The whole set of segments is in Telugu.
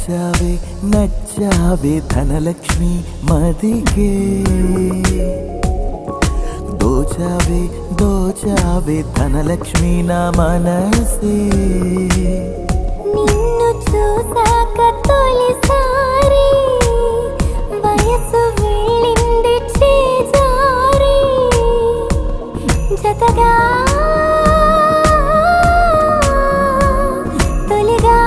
నచ్చావే నచ్చావే ధనలక్ష్మి మదిగే దోచావే దోచావే ధనలక్ష్మి నా మనసే నిన్ను చూసాక తొలిసారి వయసు వెళ్ళింది చేజారి జతగా తొలిగా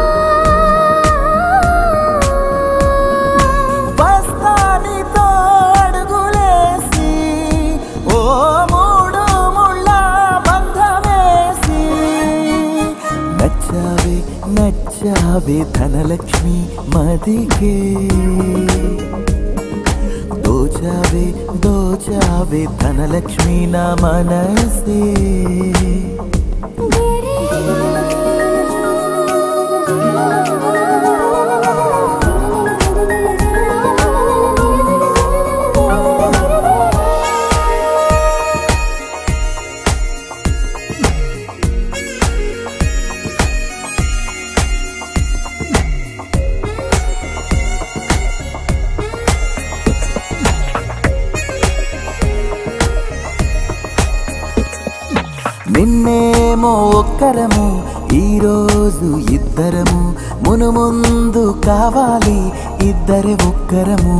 బస్తానితో అడుగులేసి ఓ మూడు ముళ్ళ బంధమేసి నచ్చావే నచ్చావే ధనలక్ష్మి మదిగే దోచావే దోచావే ధనలక్ష్మి నా మనసే నిన్నేమో ఒక్కరము ఈరోజు ఇద్దరము మును ముందు కావాలి ఇద్దరి ఒక్కరము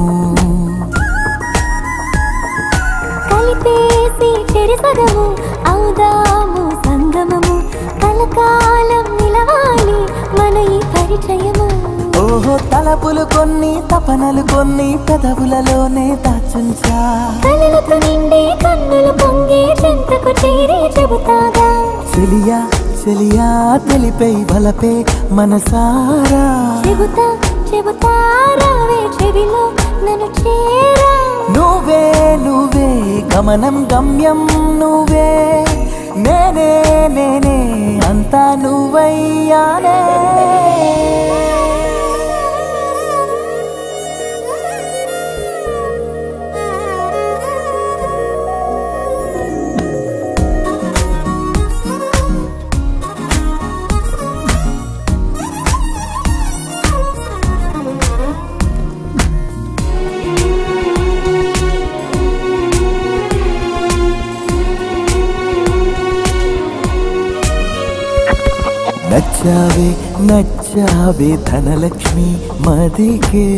కలిపేసి చెరిసగము అవుదాము సంగమము కలకాలం నిలవాలి మన ఈ పరిచయము ఓహో తలపులు కొన్ని తపనలు కొన్ని పెదవులలోనే దాచుంచా కలలతో నిండే కన్నులు పొంగే చెంతకు చేరి చెబుతాగా చెలియా చెలియా తెలిపై వలపే మనసారా చెబుతా చెబుతా రావే చెవిలో నన్ను చేరా నువ్వే నువ్వే గమనం గమ్యం నువ్వే నేనే నేనే అంతా నువ్వయ్యానే నచ్చావే నచ్చావే ధనలక్ష్మి మదిగే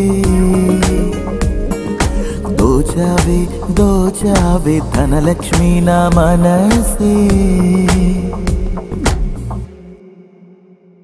దోచావే దోచావే ధనలక్ష్మి నా మనసే